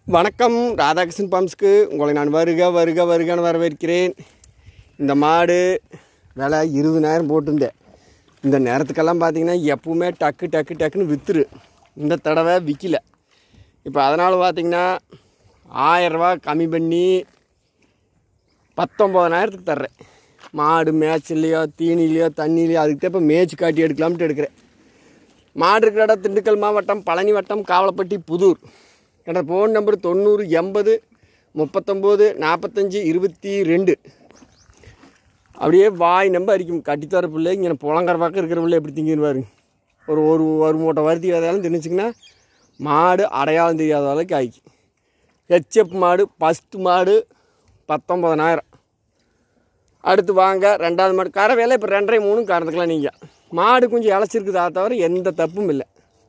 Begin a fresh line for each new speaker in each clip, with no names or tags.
வணக்கம் ராதாகிருஷ்ணன் பம்ப்ஸ்க்கு உங்களை நான் வருக வருக வருகன்னு வரவேற்கிறேன் இந்த மாடு விலை இருபதாயிரம் போட்டிருந்தேன் இந்த நேரத்துக்கெல்லாம் பார்த்தீங்கன்னா எப்பவுமே டக்கு டக்கு டக்குன்னு விற்றுரு இந்த தடவை விற்கல இப்போ அதனால் பார்த்தீங்கன்னா ஆயரூவா கம்மி பண்ணி பத்தொம்போதனாயிரத்துக்கு தர்றேன் மாடு மேய்ச்சல்லையோ தீனிலையோ தண்ணிலையோ அதுக்கு இப்போ மேய்ச்சி காட்டி எடுக்கலாம்ட்டு எடுக்கிறேன் மாடு இருக்கிற இடம் திண்டுக்கல் மாவட்டம் பழனி வட்டம் காவலப்பட்டி புதூர் என்னோட ஃபோன் நம்பர் தொண்ணூறு எண்பது முப்பத்தொம்போது நாற்பத்தஞ்சு இருபத்தி ரெண்டு அப்படியே வாய் நம்ப அடிக்கும் கட்டித்தர பிள்ளை இங்கே புலங்கர பக்கம் இருக்கிற பிள்ளை எப்படி திங்கிடுவாரு ஒரு ஒரு ஒரு மூட்டை வருத்தி வேதாலும் திணிச்சிங்கன்னா மாடு அடையாளம் தெரியாத அளவுக்கு ஆயிக்கு ஹெச்எப் மாடு ஃபஸ்ட்டு மாடு பத்தொம்பதனாயிரம் அடுத்து வாங்க ரெண்டாவது மாடு கரை வேலை இப்போ ரெண்டரை மூணும் கறந்துக்கலாம் நீங்கள் மாடு கொஞ்சம் இழைச்சிருக்குதா தவிர எந்த தப்பும் இல்லை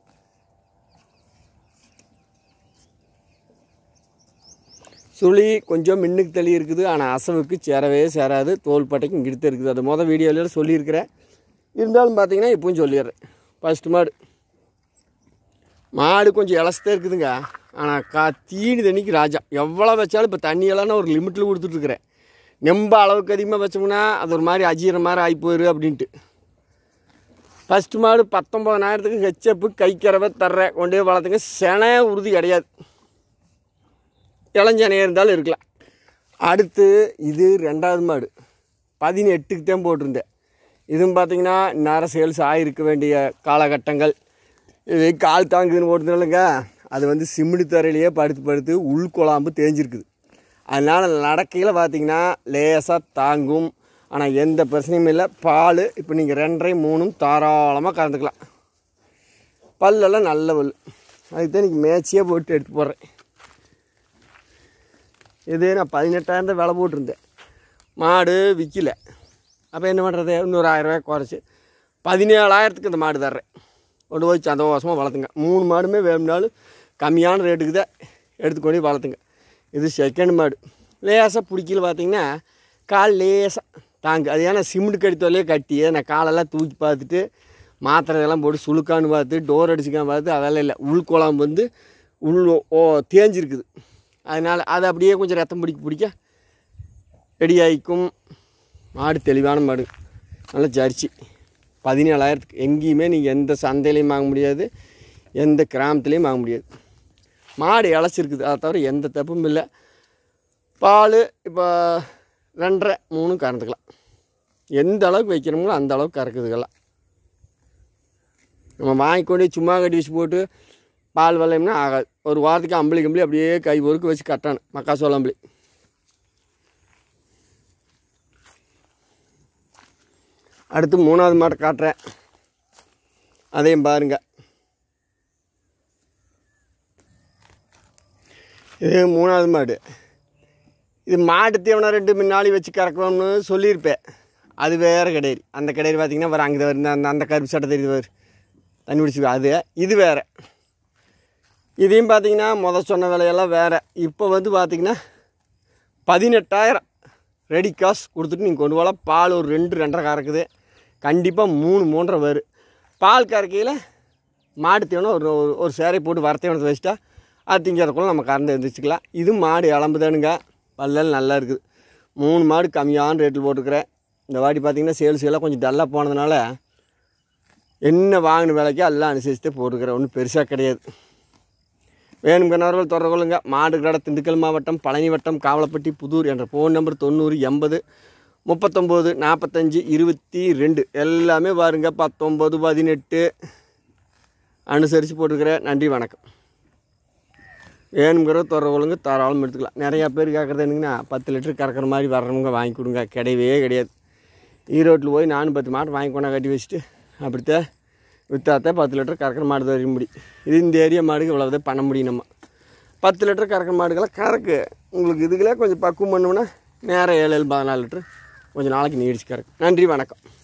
சுழி கொஞ்சம் மின்னுக்கு தள்ளி இருக்குது ஆனால் அசவுக்கு சேரவே சேராது தோல் பட்டைக்கும் இங்கிட்டு இருக்குது அது மொதல் வீடியோவில் சொல்லியிருக்கிறேன் இருந்தாலும் பார்த்தீங்கன்னா இப்பவும் சொல்லிடுறேன் ஃபஸ்ட்டு மாடு மாடு கொஞ்சம் இலசத்தே இருக்குதுங்க ஆனால் கா தீனி தண்ணிக்கு ராஜா எவ்வளோ வச்சாலும் இப்போ தண்ணியெல்லாம் நான் ஒரு லிமிட்டில் கொடுத்துட்ருக்குறேன் நெம்ப அளவுக்கு அதிகமாக வச்சோம்னா அது ஒரு மாதிரி அஜீர மாதிரி ஆகி போயிரு அப்படின்ட்டு ஃபஸ்ட்டு மாடு பத்தொம்பதனாயிரத்துக்கு ஹெச்எப்பு கைக்கறவை தர்றேன் கொண்டு போய் வளர்த்துங்க சென உறுதி கிடையாது இளஞ்சனையாக இருந்தாலும் இருக்கலாம் அடுத்து இது ரெண்டாவது மாடு பதினெட்டுக்கு தான் போட்டிருந்தேன் இதுவும் பார்த்தீங்கன்னா நேரம் சேல்ஸ் ஆகிருக்க வேண்டிய காலகட்டங்கள் இது கால் தாங்குதுன்னு போட்டிருந்தாலுங்க அது வந்து சிமிடி தரையிலேயே படுத்து படுத்து உள்குழாம்பு தேஞ்சிருக்குது அதனால் நடக்கையில் பார்த்தீங்கன்னா லேசாக தாங்கும் ஆனால் எந்த பிரச்சனையும் இல்லை பால் இப்போ நீங்கள் ரெண்டரை மூணும் தாராளமாக கறந்துக்கலாம் பல்லெல்லாம் நல்ல பல் அதுக்கு தான் இன்றைக்கி மேட்சியே போட்டு எடுத்து போடுறேன் இது நான் பதினெட்டாயிரம் தான் விலை போட்டிருந்தேன் மாடு விற்கல அப்போ என்ன பண்ணுறது இன்னொரு ஆயிரரூவாய் குறைச்சி பதினேழாயிரத்துக்கு இந்த மாடு தர்றேன் கொண்டு போய் சந்தோஷமாக வளர்த்துங்க மூணு மாடுமே வேணும்னாலும் கம்மியான ரேட்டுக்கு தான் எடுத்துக்கொண்டு போய் வளர்த்துங்க இது செகண்ட் மாடு லேசாக பிடிக்கல பார்த்தீங்கன்னா கால் லேசாக தாங்கு அது ஏன்னா சிமெண்ட் கடித்தோலையே கட்டி நான் காலெல்லாம் தூக்கி பார்த்துட்டு மாத்திரை இதெல்லாம் போட்டு சுளுக்கான்னு பார்த்து டோர் அடிச்சுக்கான்னு பார்த்து அதெல்லாம் இல்லை உள் குழம்பு வந்து உள் ஓ தேஞ்சிருக்குது அதனால் அது அப்படியே கொஞ்சம் ரத்தம் பிடிக்க பிடிக்க ரெடி ஆகிக்கும் மாடு தெளிவான மாடு நல்ல ஜரிச்சி பதினேழாயிரத்துக்கு எங்கேயுமே நீங்கள் எந்த சந்தையிலையும் வாங்க முடியாது எந்த கிராமத்துலேயும் வாங்க முடியாது மாடு இழைச்சிருக்குது அதை தவிர எந்த தப்பும் இல்லை பால் இப்போ ரெண்டரை மூணு கறந்துக்கலாம் எந்த அளவுக்கு வைக்கிறோமோ அந்த அளவுக்கு கறக்குதுக்கெல்லாம் நம்ம வாங்கி கொண்டு போய் சும்மா கட்டி வச்சு போட்டு பால் வெள்ளையம்னா ஆகாது ஒரு வாரத்துக்கு அம்பளி கம்பளி அப்படியே கை பொறுக்கு வச்சு கட்டணும் மக்காசோள அம்பளி அடுத்து மூணாவது மாட்டை காட்டுறேன் அதையும் பாருங்க இது மூணாவது மாடு இது மாட்டு தீவனம் ரெண்டு முன்னாடி வச்சு கறக்கணும்னு சொல்லியிருப்பேன் அது வேறு கிடையாது அந்த கிடையாது பார்த்தீங்கன்னா வர அங்கே வருது அந்த அந்த கருப்பு சட்டை தெரியுது வரு தண்ணி பிடிச்சி அது இது வேறு இதையும் பார்த்தீங்கன்னா முத சொன்ன விலையெல்லாம் வேறு இப்போ வந்து பார்த்தீங்கன்னா பதினெட்டாயிரம் ரெடி காசு கொடுத்துட்டு நீங்கள் கொண்டு போகலாம் பால் ஒரு ரெண்டு ரெண்டரை கறக்குது கண்டிப்பாக மூணு மூன்றரை வரும் பால் கறக்கையில் மாடு தீவனம் ஒரு ஒரு- ஒரு சேரை போட்டு வர தீவனத்தை வச்சுட்டா அது திங்கிறதுக்குள்ள நம்ம கறந்து எழுந்திரிச்சிக்கலாம் இது மாடு இளம்புதானுங்க பல்லல் நல்லா இருக்குது மூணு மாடு கம்மியான ரேட்டில் போட்டுக்கிறேன் இந்த வாட்டி பார்த்தீங்கன்னா சேல்ஸ் எல்லாம் கொஞ்சம் டல்லாக போனதுனால என்ன வாங்கின விலைக்கோ எல்லாம் அனுசரிச்சுட்டே போட்டுக்கிறேன் ஒன்றும் பெருசாக கிடையாது வேணுங்கிறவர்கள் தொடர்பு கொள்ளுங்க மாடு கடை திண்டுக்கல் மாவட்டம் பழனி வட்டம் காவலப்பட்டி புதூர் என்ற ஃபோன் நம்பர் தொண்ணூறு எண்பது முப்பத்தொம்போது நாற்பத்தஞ்சு இருபத்தி ரெண்டு எல்லாமே பாருங்க பத்தொம்பது பதினெட்டு அனுசரித்து போட்டுருக்கிறேன் நன்றி வணக்கம் வேணுங்கிற தொடர்பு கொள்ளுங்க தாராளம் எடுத்துக்கலாம் நிறையா பேர் கேட்குறது என்னங்கன்னா பத்து லிட்டர் கறக்கிற மாதிரி வர்றவங்க வாங்கி கொடுங்க கிடையவே கிடையாது ஈரோட்டில் போய் நானும் பத்து மாடு வாங்கி கொண்டா கட்டி வச்சுட்டு அப்படித்தான் விற்றாத்தான் பத்து லிட்டர் கறக்கிற மாடு தான் வரைய முடியும் இது இந்த ஏரியா மாடுக்கு இவ்வளோதான் பண்ண முடியும் நம்ம பத்து லிட்டர் கறக்கிற மாடுக்கெல்லாம் கறக்கு உங்களுக்கு இதுக்கெல்லாம் கொஞ்சம் பக்குவம் பண்ணோம்னா நேரம் ஏழு ஏழு பதினாலு லிட்டர் கொஞ்சம் நாளைக்கு நீடிச்சு கறக்கு நன்றி வணக்கம்